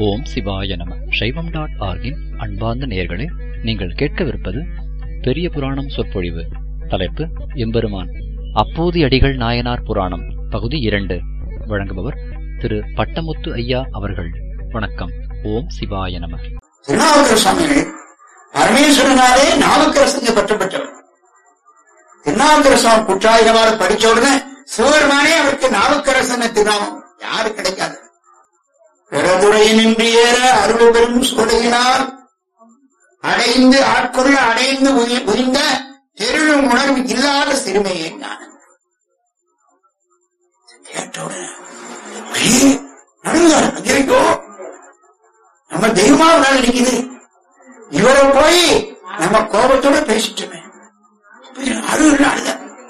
ஓம் சிவாய நம சைவம் டாட் ஆர்கின் அன்பார்ந்த நேயர்களே நீங்கள் கேட்கவிருப்பது பெரிய புராணம் சொற்பொழிவு தலைப்பு எம்பெருமான் அப்போது அடிகள் நாயனார் புராணம் பகுதி இரண்டு வழங்குபவர் திரு பட்டமுத்து ஐயா அவர்கள் வணக்கம் ஓம் சிவாய நம திருநாவுக்கர சுவாமிகள் பரமேஸ்வரனாலே நாவுக்கரசங்க பற்ற பெற்றவர் திருநாவுக்கர சுவாமி குற்றாயிரவாறு படிச்ச உடனே சிவபெருமானே அவருக்கு நாவுக்கரசன் திருநாமம் யாரு கிடைக்காது பிறதுரையினின்றி ஏற அருள் பெரும் சோடையினால் அடைந்து ஆட்கொள்ள அடைந்து உயி- உயிர்ந்த தெருளும் உணர்வு இல்லாத சிறுமையை நான் கேட்ட உடனே அப்படியே நடந்தார் ஐயோ நம்ம தெய்வமா ஒரு நாள் நிக்குது இவரை போய் நம்ம கோபத்தோட பேசிட்டுமே அருள் அழுத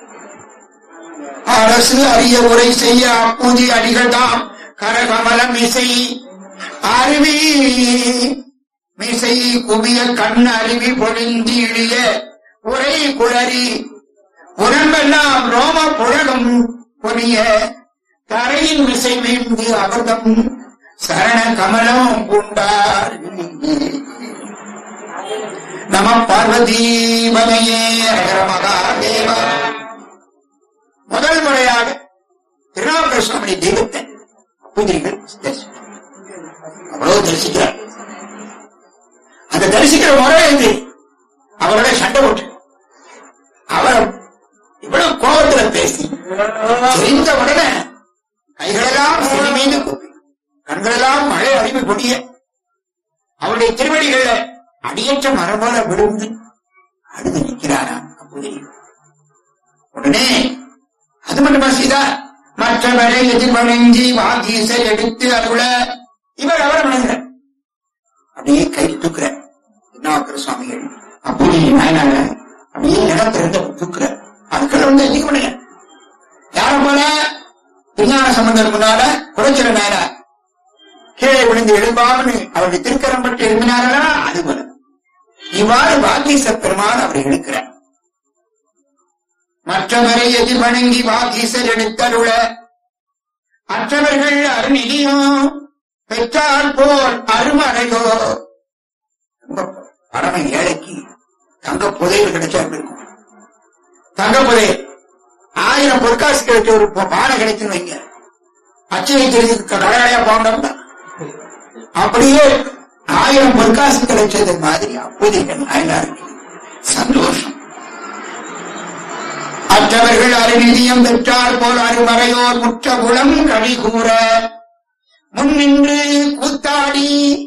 அரசு அரிய உரை செய்ய அப்போதி அடிகள் தாம் கரகமலம் இசை அருவி மிசை குவிய கண் அருவி பொழிந்தி இழிய உரை குளறி உடம்பெல்லாம் ரோம புழகம் பொரிய தரையின் விசை வீழ்ந்து அபதம் சரண கமலம் பூண்டார் நம பார்வதீபதையே ஹர மகாதேவா முதல் முறையாக திருநாவுக்கர சுவாமி தெய்வத்தை புதிரிகள் அவ்வளவு தரிசிக்கிறார் அந்த தரிசிக்கிற முறை இது அவரோட சண்டை போட்டு அவர் இவ்வளவு கோபத்துல பேசி தெரிந்த உடனே கைகளெல்லாம் சிறி மீது கூப்பி கண்களெல்லாம் மழை அறிவு பொடிய அவருடைய திருவடிகள்ல அடியற்ற மரம் போல விழுந்து அழுது நிற்கிறாராம் அப்போதே உடனே அது மட்டுமா செய்தா மற்றவரை எதிர்வணங்கி வாகீசை எடுத்து அருள இவர் அவரை வணங்குற அப்படியே கை தூக்குற விநாயகர் சுவாமிகள் அப்படி நாயனாக அப்படியே இடத்திலிருந்து தூக்குற அதுக்குள்ள வந்து எதிர்க்க பண்ணுங்க யார போல விஞ்ஞான சம்பந்தர் முன்னால குறைச்சிட நாயனா கீழே விழுந்து எழும்பாமனு அவருடைய திருக்கரம் பற்றி எழுப்பினார்களா அது போல இவ்வாறு வாகீச பெருமான் அவரை எடுக்கிறார் மற்றவரை எதிர்வணங்கி வாகீசர் எடுத்தருள மற்றவர்கள் அருணிதியோ பெற்றால் போல் அருமறையோ ரொம்ப பரம ஏழைக்கு தங்க புதையல் கிடைச்சா எப்படி இருக்கும் தங்க புதையல் ஆயிரம் பொற்காசு கிடைச்ச ஒரு பானை கிடைச்சுன்னு வைங்க அச்சை தெரிஞ்சு கடலையா போண்டோம்னா அப்படியே ஆயிரம் பொற்காசு கிடைச்சது மாதிரி அப்போதைய நாயனாருக்கு சந்தோஷம் மற்றவர்கள் அறிநிதியம் பெற்றார் போல் அறிவறையோர் முற்ற குளம் கழி கூற முன்னின்று கூத்தாடி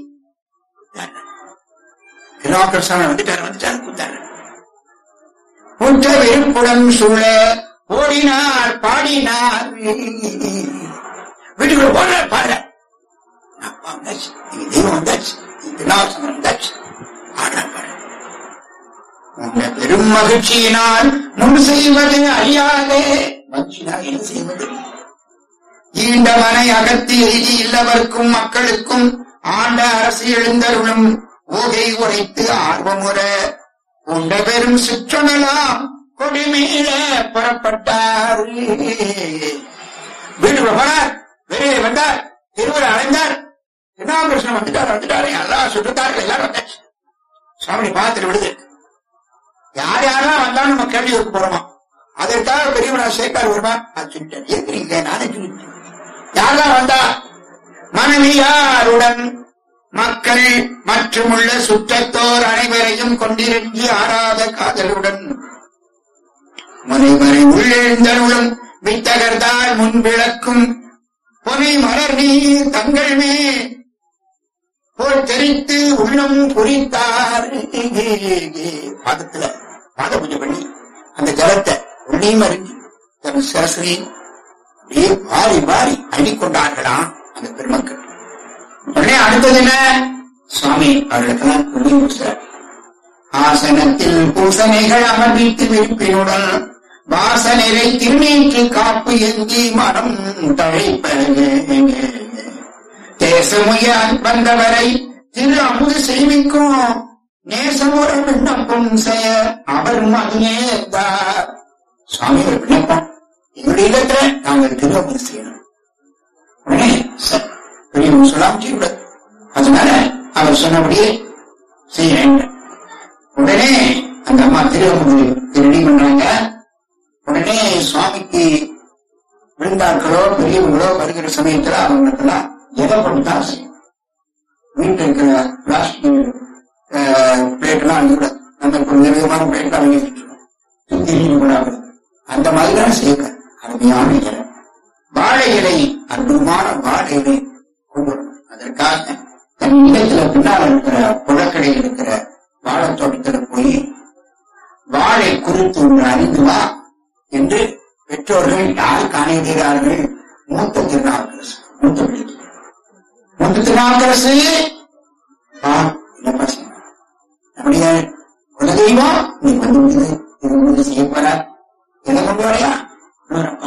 திருநாக்கரசாமி வந்துட்டாரு வந்துட்டாரு கூத்தாரு முற்ற வெறுப்புடன் சூழ ஓடினார் பாடினார் வீட்டுக்குள்ள போடுற பாடுற அப்பா வந்தாச்சு நீங்க தெய்வம் வந்தாச்சு திருநாசனம் வந்தாச்சு ஆடுற பாடுற உன்னை பெரும் மகிழ்ச்சியினால் முன் செய்வது அறியாதே மகிழ்ச்சினால் என்ன செய்வது ஈண்ட மனை அகத்தி எய்தி இல்லவர்க்கும் மக்களுக்கும் ஆண்ட அரசு எழுந்தருளும் ஓகை உரைத்து ஆர்வமுற உண்ட பெரும் சிற்றமெல்லாம் கொடிமீள புறப்பட்டார் வீட்டுக்குள்ள போனார் வெளியே வந்தார் திருவிழா அடைந்தார் திருநாகிருஷ்ணன் வந்துட்டார் வந்துட்டாரு எல்லாம் சுட்டுத்தார்கள் எல்லாரும் வந்தாச்சு சுவாமி பார்த்துட்டு விடுது யார் யாரெல்லாம் வந்தாலும் நம்ம கேள்வி இருக்க போறோமா அதற்காக பெரியவனா சேர்க்கார் வருமா அது சொல்லிட்டேன் இருக்கிறீங்க நானே சொல்லிட்டேன் யாரெல்லாம் வந்தா மனைவியாருடன் மக்கள் மற்றும் உள்ள சுற்றத்தோர் அனைவரையும் கொண்டிருந்தி ஆறாத காதலுடன் முனைவரை உள்ளெழுந்தருளும் வித்தகர்தால் முன் விளக்கும் பொனை மலர் நீர் தங்கள் மேல் போல் தெரித்து உள்ளம் புரித்தார் பாதத்துல பாத பூஜை பண்ணி அந்த ஜலத்தை உள்ளேயும் அறிஞ்சு தன் சரஸ்வதி அப்படியே வாரி வாரி அள்ளிக்கொண்டார்களாம் அந்த பெருமக்கள் உடனே அடுத்தது என்ன சுவாமி அவர்களுக்கெல்லாம் புள்ளி கொடுத்தார் ஆசனத்தில் பூசணைகள் அமர்வித்து விருப்பினுடன் வாசனையை திருநீற்று காப்பு எந்தி மனம் தழைப்ப தேசமுய வந்தவரை திரு அமுது செய்விக்கும் நேசமுற விண்ணப்பம் செய்ய அவர் மகிழ்ந்தார் சுவாமி ஒரு விண்ணப்பம் எங்களுடைய இடத்துல நாங்கள் திரு அமுது செய்யணும் உடனே ச- பெரியவங்க சொல்லாம செய்யக்கூடாது அவர் சொன்னபடியே செய்ய வேண்டும் உடனே அந்த அம்மா திருவண்ணு ரெடி பண்றாங்க உடனே சுவாமிக்கு விழுந்தார்களோ பெரியவங்களோ வருகிற சமயத்துல அவங்களுக்கெல்லாம் எதை கொண்டுதான் செய்யும் வீட்டில் இருக்கிற பிளாஸ்டிக் பிளேட் எல்லாம் அழிக்கூடாது நம்ம இப்போ விதமான பிளேட் அழிஞ்சு சுத்தி கூடாது அந்த மாதிரிதான் செய்யுங்க அருமையான இலை வாழை இலை அற்புதமான வாழை இலை கொண்டு வரணும் அதற்காக தன் இடத்துல பின்னால் இருக்கிற புழக்கடையில் இருக்கிற வாழைத் தோட்டத்துல போய் வாழை குறித்து ஒன்று அறிந்து வா என்று பெற்றோர்கள் யார் காணுகிறார்கள் மூத்த திருநாவுக்கரசு மூத்த பிள்ளை. மூத்த திருநாவுக்கரசு வா, என்ன பசங்க நம்முடைய குலதெய்வம் நீ வந்து விடுது இது உங்களுக்கு செய்ய போற எதை கொண்டு வரையா அப்ப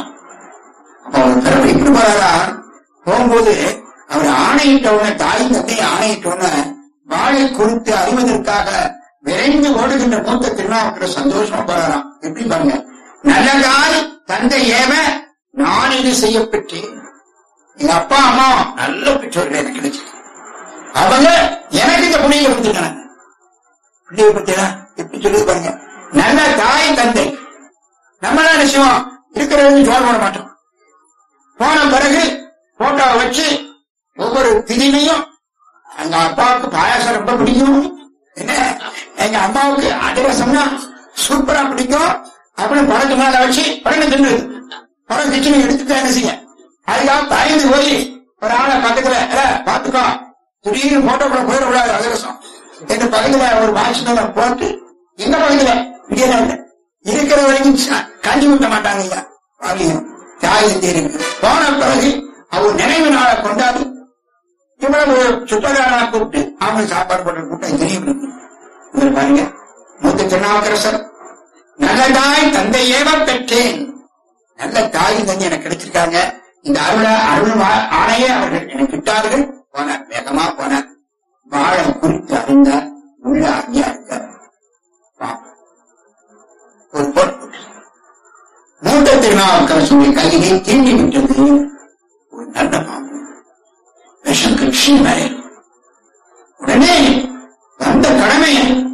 அவர் கடவுள் எப்படி போறாரா போகும்போது அவர் ஆணையிட்ட உடனே தாய் தந்தை ஆணையிட்ட உடனே வாழை குறித்து அறிவதற்காக விரைந்து ஓடுகின்ற மூத்த திருநாவுக்கர சந்தோஷமா போறாராம் எப்படி பாருங்க நல்லதாய் தந்தை ஏவ நான் இது செய்ய பெற்றேன் எங்க அப்பா அம்மா நல்ல பெற்றோர்கள் எனக்கு கிடைச்சு அவங்க எனக்கு இந்த புண்ணியம் கொடுத்துருக்காங்க பிள்ளைய பத்தியா எப்படி சொல்லுது பாருங்க நல்ல தாய் தந்தை நம்மளாம் என்ன செய்வோம் இருக்கிறவங்க ஜோர் போட மாட்டோம் போன பிறகு போட்டோவை வச்சு ஒவ்வொரு திதினையும் எங்க அப்பாவுக்கு பாயாசம் ரொம்ப பிடிக்கும் என்ன எங்க அம்மாவுக்கு அதிரசம்னா சூப்பரா பிடிக்கும் அப்படின்னு பழக்கு மேல வச்சு பழங்க தின்னுது பழம் கிச்சனை எடுத்துட்டு என்ன செய்ய அதுக்காக பயந்து போய் ஒரு ஆளை பக்கத்துல "ஏ, பாத்துக்கோ திடீர்னு போட்டோ கூட போயிடக்கூடாது அதிரசம் எங்க பக்கத்துல ஒரு வாட்ச்மேனை போட்டு எங்க பக்கத்துல இங்கே இல்ல இருக்கிற வரைக்கும் ச- கஞ்சி ஊட்ட மாட்டாங்க ஐயா பாவியம் தாய் இருக்கு போன பிறகு அவர் நினைவு நாளை கொண்டாடி இவ்வளவு சுத்தகாரா கூப்பிட்டு அவங்க சாப்பாடு போட்டு கூட்டம் தெரியும் இவர் பாருங்க மூத்த திருநாவுக்கரசர் நல்ல தாய் தந்தை ஏவ பெற்றேன் நல்ல தாய் தந்தை எனக்கு கிடைச்சிருக்காங்க இந்த அருள அருள் வா- ஆணையை அவர்கள் எனக்கு விட்டார்கள் போனார் வேகமா போனார் வாழை குறித்து அறிந்தார் உள்ள அறியா இருக்கார் வா. ஒரு போட்டு மூத்த திருநாவுக்கரசுடைய கையிலே தீண்டி விட்டது ஒரு நல்ல பாம்பு விஷம் கிருஷ்ணன் உடனே வந்த கடமை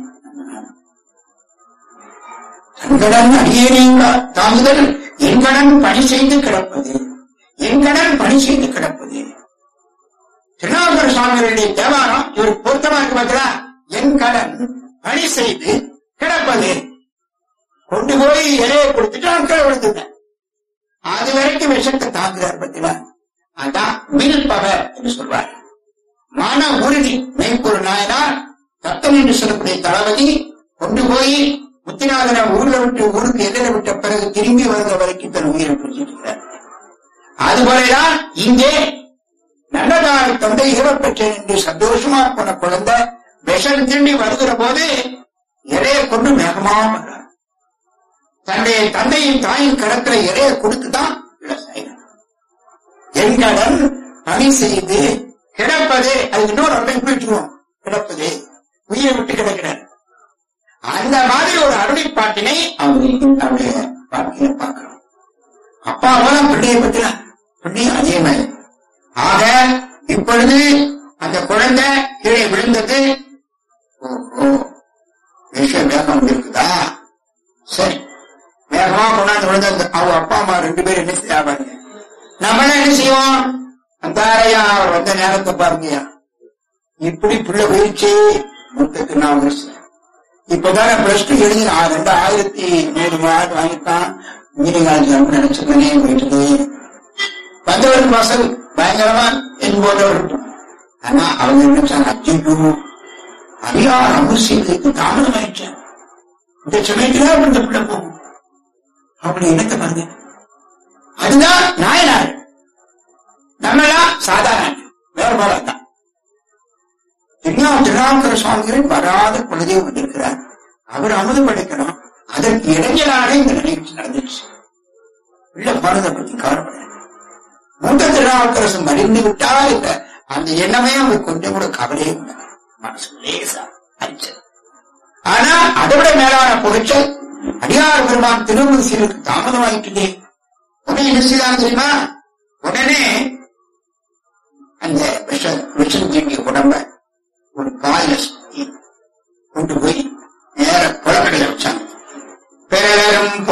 தன்கடன் அடியேனீங்க தாங்குதல் எங்கடன் பணி செய்து கிடப்பது எங்கடன் பணி செய்து கிடப்பது திருநாவுக்கர சுவாமிகளுடைய தேவாரம் இவர் பொருத்தமா இருக்கு பார்த்தா என் கடன் பணி செய்து கிடப்பது கொண்டு போய் இலையை கொடுத்துட்டு அவன் கீழே விழுந்துட்டேன் அது வரைக்கும் விஷத்தை தாங்குகிறார் பத்தில அதான் வில் பவர் என்று சொல்வார் மன உறுதி மெய்ப்பொருள் நாயனார் தத்தம் என்று சொல்லக்கூடிய தளபதி கொண்டு போய் முத்திநாதனை ஊர்ல விட்டு ஊருக்கு எதிர விட்ட பிறகு திரும்பி வந்த வரைக்கும் தன் உயிரை பிடிச்சிருக்கிறார் அதுபோலதான் இங்கே நல்லதாய் தந்தை இறப்பெற்றேன் என்று சந்தோஷமா போன குழந்தை விஷம் திரும்பி வருகிற போது இலையை கொண்டு வேகமா வர்றார் தன்னுடைய தந்தையும் தாயும் கிடக்கிற இலையை கொடுத்துதான் விவசாயம் எங்கடன் பணி செய்து கிடப்பது அது இன்னொரு அட்டை போயிட்டுருவோம் கிடப்பது உயிரை விட்டு கிடக்கிறார் அந்த மாதிரி ஒரு அருளிப்பாட்டினை அவங்க அவருடைய வாழ்க்கையில பார்க்கிறோம் அப்பா அவன் பிள்ளையை பத்தில பிள்ளையும் அதே மாதிரி ஆக இப்பொழுது அந்த குழந்தை கீழே விழுந்தது ஓஹோ விஷயம் வேகம் இருக்குதா சரி வேகமா கொண்டாந்து விழுந்தது அவங்க அப்பா அம்மா ரெண்டு பேரும் என்ன செய்யாபாருங்க நம்மள என்ன செய்வோம் அந்த அறையா அவர் வந்த நேரத்தை பாருங்கய்யா இப்படி பிள்ளை போயிடுச்சு முப்பத்தி நாலு வருஷம் இப்பதானே பிளஸ் டூ எழுதி ஆ- ரெண்டு ஆயிரத்தி நூறு மார்க் வாங்கிட்டான் இன்ஜினியரிங் ஜம்ப் நினைச்சுக்கனே போயிட்டு வந்தவருக்கு வாசல் பயங்கரமா என் போட்டவர் ஆனா அவங்க நினைச்சாங்க அஜிக்கு அதிகாரம் அவசியத்துக்கு தாமதம் ஆயிடுச்சு இந்த சமயத்துல இந்த பிள்ளை போகும் அப்படி என்னத்தை பாருங்க அதுதான் நாயனார் நம்மளாம் சாதாரண வேற போல தான் இன்னும் திருநாவுக்கர சுவாமிகள் வராத குலதெய்வம் வந்திருக்கிறார் அவர் அமுதம் படைக்கணும் அதற்கு இடைஞ்சலாக இந்த நிகழ்ச்சி நடந்துச்சு உள்ள போனதை பத்தி கவலைப்பட மூத்த திருநாவுக்கரசு மடிந்து விட்டால் இந்த அந்த எண்ணமே அவருக்கு கொஞ்சம் கூட கவலையே இல்லை மனசு லேசா அரிச்சது ஆனா அதை விட மேலான புகழ்ச்சல் அடியார் பெருமான் திருமணம் செய்வதற்கு தாமதமாயிட்டுதே உடனே என்ன செய்தாங்க தெரியுமா உடனே அந்த விஷ விஷம் தீண்டிய உடம்ப ஒரு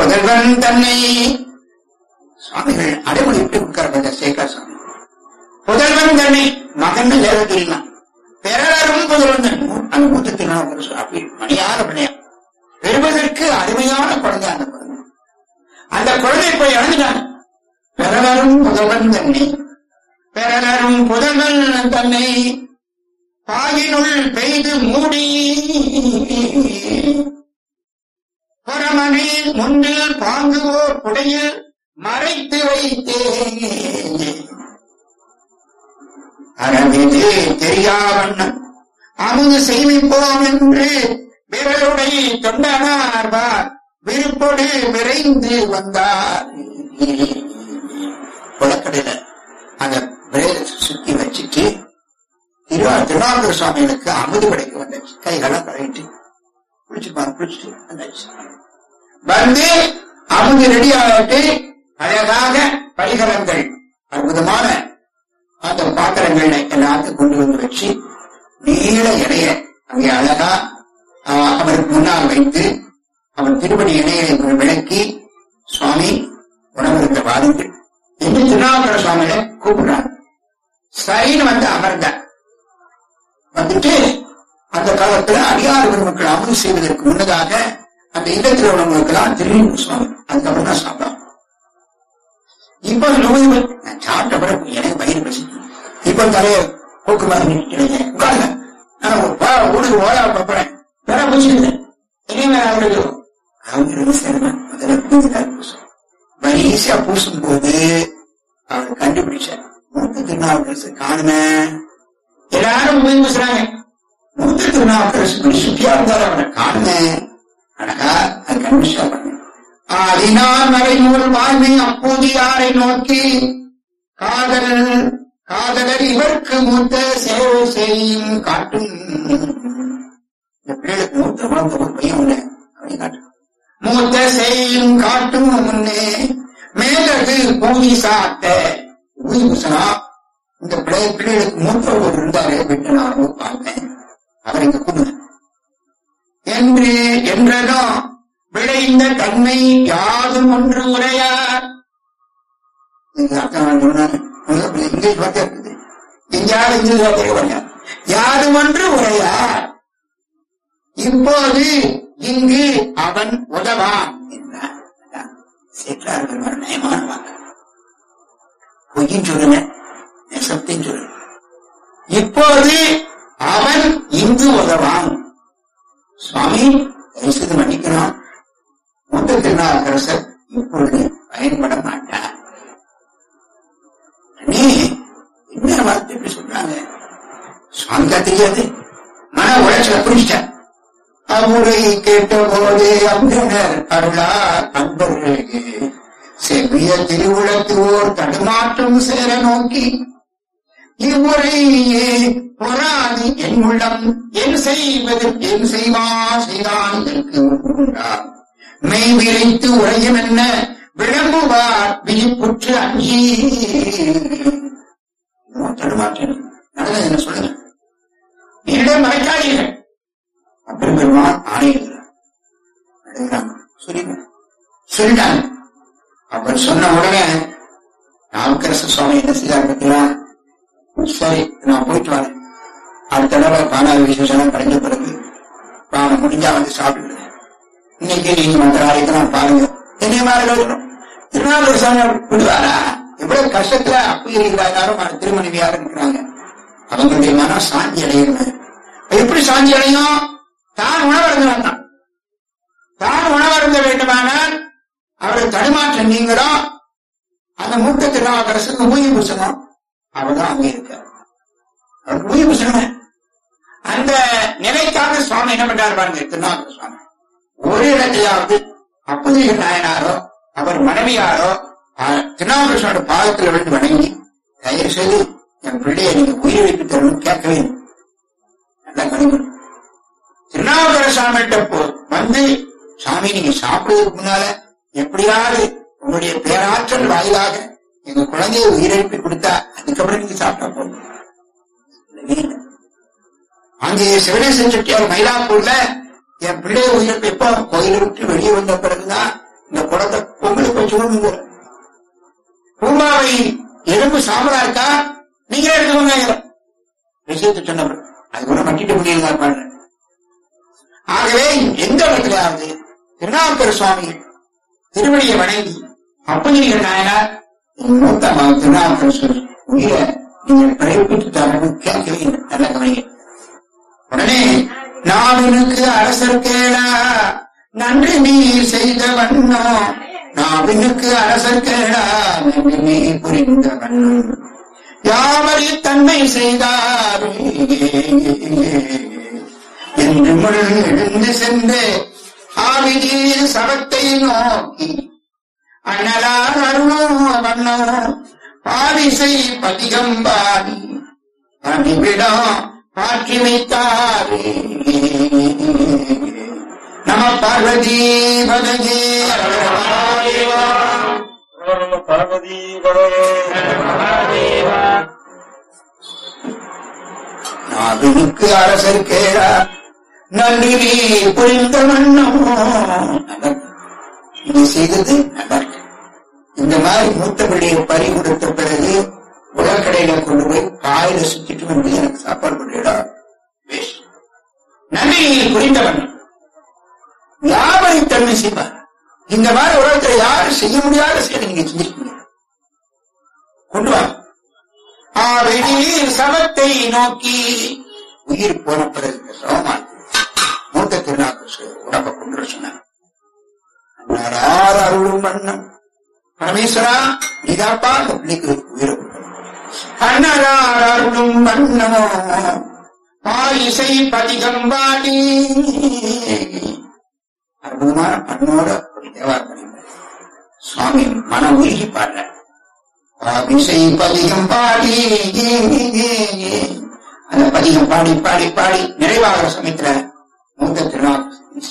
புதல்வன் தன்னை சுவாமிகள் அடைமொழிட்டு கொடுக்கிறாங்க சேகா சுவாமி புதல்வன் தன்னை மகன் தேவகிரிலாம் பிறரும் புதல்வன் தன்னை அனுபூத்தத்தில் அப்படி மணியான பிணையம் பெறுவதற்கு அருமையான குழந்தை அந்த குழந்தை அந்த குழந்தை போய் இழந்துட்டாங்க பிறரும் புதல்வன் தன்னை பிறரும் புதல்வன் தன்னை பாயினுள் பெய்து மூடி புறமணி முன்னில் பாங்குவோர் குடையில் மறைத்து வைத்தேன் அறவிது தெரியாவண்ணம் அமுது செய்விப்போம் என்று விரலுடைய தொண்டனார்வார் விருப்பொடு விரைந்து வந்தார் குளக்கடையில அந்த விரைவில் சுத்தி வச்சுட்டு திருவா திருவாரூர் சுவாமிகளுக்கு அமுது படைக்க வந்தாச்சு கைகளெல்லாம் கழுவிட்டு குளிச்சுப்பாரு குளிச்சுட்டு வந்தாச்சு வந்து அமுது ரெடி ஆகிட்டு அழகாக பரிகரங்கள் அற்புதமான அந்த பாத்திரங்களை எல்லாத்தையும் கொண்டு வந்து வச்சு நீள இடைய அங்கே அழகா ஆஹ், அவருக்கு முன்னால் வைத்து அவன் திருப்படி இணையை விளக்கி சுவாமி உணவருந்த வாருங்கள் என்று திருநாவுக்கர சுவாமிகளை கூப்பிடுறாங்க சரின்னு வந்து அமர்ந்தார் வந்துட்டு அந்த காலத்துல அடியார் பெருமக்கள் அமுது செய்வதற்கு முன்னதாக அந்த இல்லத்தில் உள்ளவங்களுக்கெல்லாம் திரும்பி சுவாமி அதுக்கப்புறம் தான் சாப்பிடும் இப்ப நோய் வந்து- நான் சாப்பிட்ட பிறகு எனக்கு வயிறு பசி இப்ப தலைய போக்கு மாதிரி உட்காருங்க நான் ஒரு பா- ஊருக்கு ஓயா பார்ப்பேன் வேற பூசிடுங்க இனிமே அவங்களுக்கு அவங்க சேர்ந்தேன் முதல்ல பூசினார் பூசும் வரிசையா பூசும் போது அவர் கண்டுபிடிச்சார் மூத்த திருநாவுக்கரசு காணுமே எல்லாரும் போய் பூசுறாங்க மூத்த திருநாவுக்கரசு இப்படி சுத்தியா இருந்தாரு அவனை காணுமே அழகா அது கண்டுபிடிச்சா பண்ணு ஆதினார் மறைநூல் வாழ்வை அப்போது யாரை நோக்கி காதல் காதலர் இவர்க்கு மூத்த சேவை செய்யும் காட்டும் இந்த பிள்ளைகளுக்கு மூத்த வளர்ந்த ஒரு பையன் உண்டு அப்படி காட்டும் மூத்த செய்யும் காட்டும் முன்னே மேலது பூமி சாத்த பூமி பூசனா இந்த பிள்ளை பிள்ளைகளுக்கு மூத்த ஒரு இருந்தாரு விட்டு நான் பார்த்தேன் அவரை இங்க கூப்பிடுங்க என்று என்றதோ விளைந்த தன்மை யாதும் ஒன்று உரையார் இது அர்த்தம் நான் சொன்னாரு. முதல்ல இங்கிலீஷ் வார்த்தை இருக்குது எங்கேயாவது இங்கிலீஷ் வார்த்தை பாருங்க யாதும் ஒன்று உரையார் இப்போது இங்கு அவன் உதவான் என்றார் அதான் சேக்கலார் பெருமாள் நயமான வாக்கு பொய்யும் சொல்லுங்க நெசத்தையும் சொல்லுங்க இப்போது அவன் இங்கு உதவான் சுவாமி தரிசனம் பண்ணிக்கிறான் முத்த திருநாவுக்கரசர் இப்பொழுது பயன்பட மாட்டார் அண்ணே, என்ன வார்த்தை இப்படி சொல்றாங்க சுவாமிக்கா தெரியாது மன உழைச்சல புரிச்சிட்டார் அமுறை கேட்ட போது அந்தனர் அருளார் அன்பர்களுக்கு செவ்விய திருவுளத்து ஓர் தடுமாற்றம் சேர நோக்கி இம்முறையே பொறாது என் உள்ளம் என் செய்வது என் செய்வா செய்தான் இதற்கு உண்டாம் மெய் விரைத்து உரையும் என்ன விளம்புவார் விழிப்புற்று அஞ்சி தடுமாற்றம் நடந்தது என்ன சொல்லுங்க என்னிடம் மறைக்காதீர்கள் அப்படி பெருமாள் ஆணையிடுகிறார் சொல்லிங்க சொல்லிட்டாங்க அவர் சொன்ன உடனே நாவுக்கரசு சுவாமி என்ன செய்தார் பார்த்தீங்களா சரி நான் போயிட்டு வரேன் அடுத்த தடவை பாலாறு விசேஷம் கிடைஞ்ச பிறகு பாவம் முடிஞ்சா வந்து சாப்பிடுங்க இன்னைக்கு நீங்க மற்ற நாளைக்கெல்லாம் பாருங்க என்னைய மாதிரி இருக்கணும் திருநாளூர் சாமி விடுவாரா எவ்வளவு கஷ்டத்துல அப்படி இருக்கிறாங்க திருமணிவியாரும் இருக்கிறாங்க அவங்களுடைய மனம் சாந்தி அடைகிறது எப்படி சாந்தி அடையும் தான் உணவருந்த வேண்டாம் தான் உணவருந்த வேண்டுமானால் அவரை தடுமாற்றம் நீங்களும் அந்த மூத்த திருநாவுக்கரசுக்கு ஊதி பூசணும் அவர்தான் அங்கே இருக்கார் அவர் ஊதி பூசணும் அந்த நிலைக்காக சுவாமி என்ன பண்றாரு பாருங்க திருநாவுக்கர சுவாமி ஒரு இடத்தையாவது அப்பதிக நாயனாரோ அவர் மனைவியாரோ அஹ், திருநாவுக்கரசோட பாதத்தில் விழுந்து வணங்கி தயவு செய்து என் பிள்ளையை நீங்க உயிர் வைத்து தரணும் கேட்கவே இல்லை. நல்லா கணிக்கணும் திருநாவுக்கர சாமிகிட்ட போ வந்து சாமி நீங்க சாப்பிடுறதுக்கு முன்னால எப்படியாவது உங்களுடைய பேராற்றல் வாயிலாக எங்க குழந்தையை உயிரிழப்பி கொடுத்தா அதுக்கப்புறம் நீங்க சாப்பிட்டா போதும் இல்லவே இல்லை. அங்கே சிவனேசன் செட்டியார் மயிலாப்பூர்ல என் பிள்ளைய உயிரிழப்பு எப்போ கோயிலை விட்டு வெளியே வந்த பிறகுதான் இந்த குடத்தை உங்களுக்கு வச்சு விடுங்க பூமாவை எலும்பு சாம்பலா இருக்கா நீங்களே எடுத்துக்கோங்க விஷயத்தை சொன்னவர் அது கூட மட்டிட்டு முடியுங்க பாருங்க ஆகவே எந்த இடத்துலயாவது திருநாவுக்கர சுவாமி திருவடியை வணங்கி அப்பங்கிரிகள் நாயனார் மூத்தமா திருநாவுக்கரசர் உயிரை நீங்கள் பிழைப்பிட்டு தரணும் கேட்கிறீங்க நல்ல கவனிங்க உடனே நாவினுக்கு அரசர் கேளா நன்றி நீ செய்த வண்ணோ நாவினுக்கு அரசர் கேளா நன்றி நீ புரிந்த வண்ணம் யாவரி தன்மை செய்தார் என்று முள் எழுந்து சென்று ஆவிதியில் சவத்தை நோக்கி அண்ணலார் அருணோ வண்ணோ பாரிசை பதிகம்பாடி பணிவிடம் பாற்றி வைத்தாரே நம பார்வதி பதகே பார்வதி நாவினுக்கு அரசர் கேளா நன்றி புரிந்த வண்ணம் இது செய்தது நல்லா இருக்கு இந்த மாதிரி மூத்த பிள்ளையை பறி கொடுத்த பிறகு உலகக்கடையில கொண்டு போய் காயில சுத்திட்டு வந்து எனக்கு சாப்பாடு பண்ணிடா நன்றி புரிந்தவன் யாவரை தன்மை செய்வார் இந்த மாதிரி உலகத்துல யாரும் செய்ய முடியாத செயலை நீங்க செஞ்சிருக்கீங்க கொண்டு வா ஆவிடில் சமத்தை நோக்கி உயிர் போன பிறகு இந்த சமமா மூத்த திருநாக்கு உடம்ப கொண்டு வர சொன்னார் அன்னாரார் அருளும் வண்ணம் பரமேஸ்வரா இதாப்பா அந்த பிள்ளைக்கு உயிரை அன்னரார் அருளும் வண்ணமோ பாலிசை பதிகம்பாடி அற்புதமான பண்ணோட ஒரு தேவார் பண்ணினார் சுவாமி மனம் உருகி பாடுற பாலிசை பதிகம் பாடி அந்த பதிகம் பாடி பாடி பாடி நிறைவாகிற சமயத்துல மூத்த திருநாள்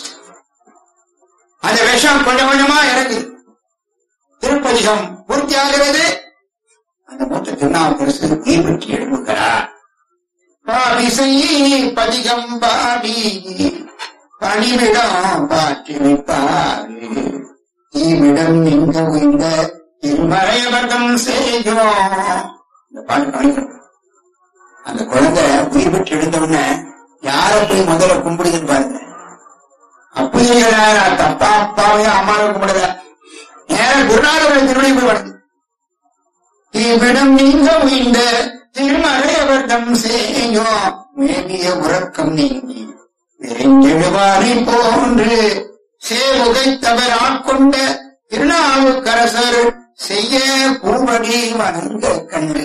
அந்த விஷம் கொஞ்சம் கொஞ்சமா இறங்குது திருப்பதிகம் பூர்த்தி ஆகிறது அந்த மூத்த திருநாவுக்கரசு உயிர் பெற்று எழுப்புகிறார் பாவிசை பதிகம் பாடி பணிவிடம் பாற்றி வைப்பாரு தீவிடம் நீங்க உய்ந்த திருமறையவர்தம் செய்கிறோம் இந்த பாட்டு பாடிக்கிறோம் அந்த குழந்தை உயிர் பெற்று எழுந்தவுடனே யார போய் முதல்ல கும்பிடுதுன்னு பாருங்க அப்படியே தப்பா அப்பாவே அம்மாவை கும்பிடுற நேர குருநாதருடைய திருவடி போய் வணங்கு தீவிடம் நீங்க உய்ந்த திருமறையவர்தம் செய்யும் மேவிய உறக்கம் நீங்கி விரைந்தெழுவாரை போன்று சேவுகைத்தவர் ஆட்கொண்ட திருநாவுக்கரசர் செய்ய பூவடி வணங்க கண்டு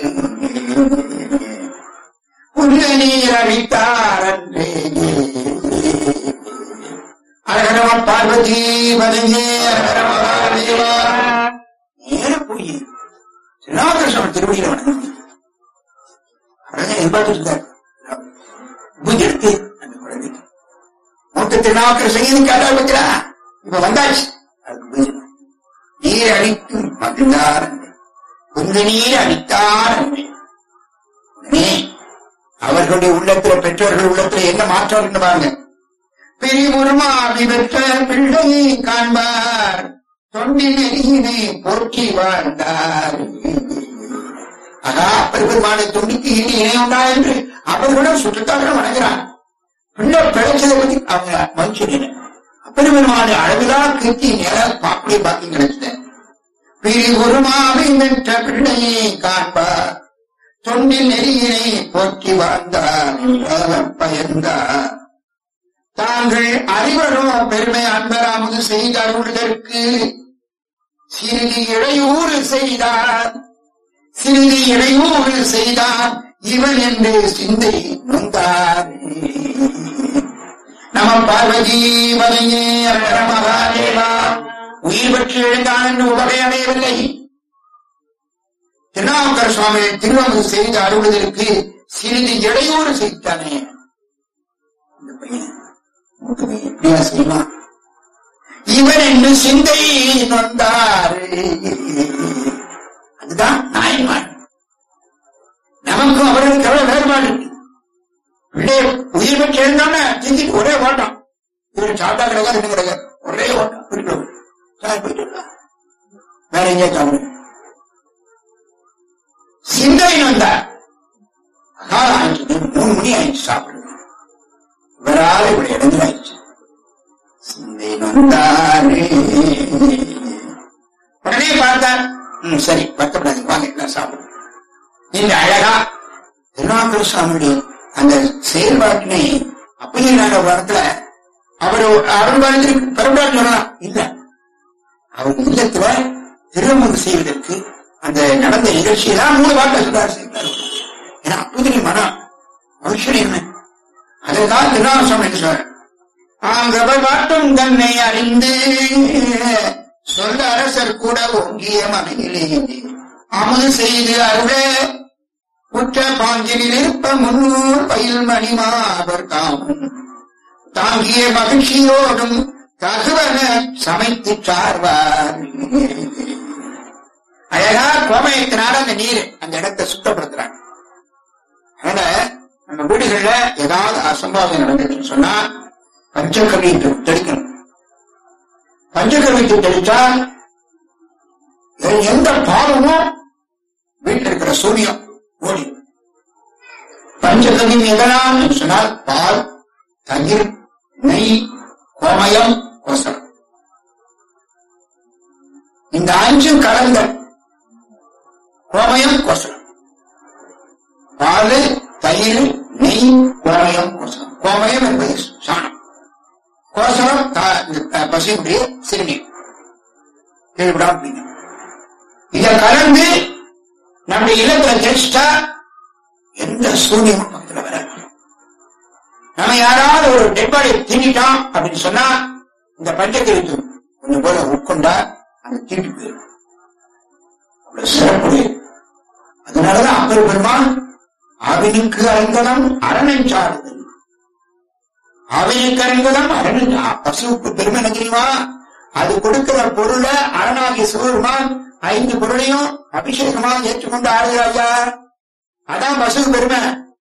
புல்ல நீர் அழித்தார் அன்றே அழகரம பார்வதி வதங்கே அழகர மகாதேவா நேர போய் திருநாவுக்கரசர் திருவடியில வணங்க அழகன் எதிர்பார்த்து இருந்தார் புஜிருக்கு அந்த குழந்தைக்கு மூத்த திருநாவுக்கர செய்யணும் கேட்டா வைக்கிறா இப்ப வந்தாச்சு அதுக்கு புரியுது. நீர் அடிக்கும் மகிழ்ந்தார் அன்றே. புனித நீர் அடித்தார் அன்றே. உடனே அவர்களுடைய உள்ளத்துல பெற்றோர்கள் உள்ளத்துல என்ன மாற்றம் இருக்கு பாருங்க பிரிவுருமா பெற்ற பிள்ளையை காண்பார் தொண்டி நெறியினை போற்றி வாழ்ந்தார் ஆகா பெருமானை தொண்டிக்கு இனி இணை உண்டா என்று அவர்களும் சுற்றுத்தார்கள் வணங்குறான் பிள்ளை பிழைச்சதை பத்தி அவங்க மனுஷன் அப்பெருமானை அளவிலா கீர்த்தி நேர அப்படியே பாக்கி கிடைச்சது பிரி ஒரு மாவை பெற்ற பிள்ளையை காண்பார் தொண்டில் நெறியினை போற்றி வாழ்ந்தார் அவர் பயந்தார் தாங்கள் அறிவரோ பெருமை அன்பராமது செய்த அருள்தற்கு சிறிது இடையூறு செய்தார் சிறிது இடையூறு செய்தார் இவன் என்று சிந்தை நொந்தார் நம பார்வதி வரையே அழகர மகாதேவா உயிர் பெற்று எழுந்தான் என்று உவகை அடையவில்லை திருநாவுக்கர சுவாமி திருவங்கு செய்து அருள்வதற்கு சிறிது இடையூறு செய்தானே இந்த பையன் மூக்கமே எப்படியா செய்வான் இவன் என்று சிந்தை நொந்தார் அதுதான் நாயன்மான் நமக்கும் அவர்களுக்கு எவ்வளவு வேறுபாடு இருக்கு பிள்ளை உயிர் பெற்று எழுந்தோன்னே சிந்திக்கு ஒரே ஓட்டம் இவர் சாப்பிட்டா கிடையாது இன்னும் கிடையாது ஒரே ஓட்டம் வீட்டுல வேற போயிட்டு வரலாம். வேற எங்கே காணும் சிந்தனை வந்தார் காலம் ஆயிடுச்சு மூணு மணி ஆயிடுச்சு சாப்பிடுங்க இவரால் இப்படி இடங்கள் ஆயிடுச்சு சிந்தை வந்தாரே உடனே பார்த்தார் ம் சரி வருத்தப்படாதீங்க வாங்க எல்லாம் சாப்பிடுங்க இந்த அழகா திருநாக்கர் சுவாமியுடைய அந்த செயல்பாட்டினை அப்படியே நாங்க வரத்துல அவர் அருள் வாழ்ந்து பெரும்பாலும் சொல்லலாம் இல்ல அவர் இல்லத்துல திருமணம் செய்வதற்கு அந்த நடந்த நிகழ்ச்சியெல்லாம் மூணு வார்த்தை சொல்றாரு செய்தார் ஏன்னா அப்படி மனம் மனுஷன் என்ன அதுதான் திருநாள் சுவாமி என்று சொல்றார் ஆங்கவர் வாட்டும் தன்னை அறிந்து சொல்ல அரசர் கூட ஒங்கிய மனையிலே அமுது செய்து அருள குற்ற பாஞ்சினில் இருப்ப முன்னூர் பயில் மணிமாவர் தாமும் தாங்கிய மகிழ்ச்சியோடும் தகுவன சமைத்து சார்வார் அழகா கோமயத்தினால அந்த நீர் அந்த இடத்தை சுத்தப்படுத்துறாங்க அதனால நம்ம வீடுகள்ல ஏதாவது அசம்பாவிதம் நடந்துச்சுன்னு சொன்னா பஞ்சகவி தெளிக்கணும் பஞ்சகவி தெளிச்சா எந்த பாவமும் வீட்டில் இருக்கிற சூரியம் ஓடி பஞ்சகவி எதெல்லாம் சொன்னால் பால் தயிர் நெய் கோமயம் கோசம் இந்த அஞ்சும் கலந்த கோமயம் கோசலம் பால் தயிர் நெய் கோமயம் கோசலம் கோமயம் என்பது சாணம் கோசலம் தா- இந்த பசுடைய சிறுநீர் கேள்விப்படாம இருப்பீங்க. இத கலந்து நம்முடைய இல்லத்துல தெரிச்சிட்டா எந்த சூரியமும் பக்கத்துல வராது நம்ம யாராவது ஒரு டெட்பாடி தின்னிட்டோம் அப்படின்னு சொன்னா இந்த பஞ்சக்கிரிக்கு கொஞ்சம் போல உட்கொண்டா அந்த தீட்டு போயிடும் அவ்வளவு சிறப்புடையது அதனாலதான் அப்பர் பெருமான் ஆவினுக்கு அருங்கலம் அரணன் சாடுதல் ஆவினுக்கு அருங்கலம் அரணன் ஆ, பசுவுக்கு பெருமை என்ன தெரியுமா அது கொடுக்கிற பொருளை அரணாகிய சிவபெருமான் ஐந்து பொருளையும் அபிஷேகமாக ஏற்றுக்கொண்டு ஆடுகிறாயா அதான் பசுவுக்கு பெருமை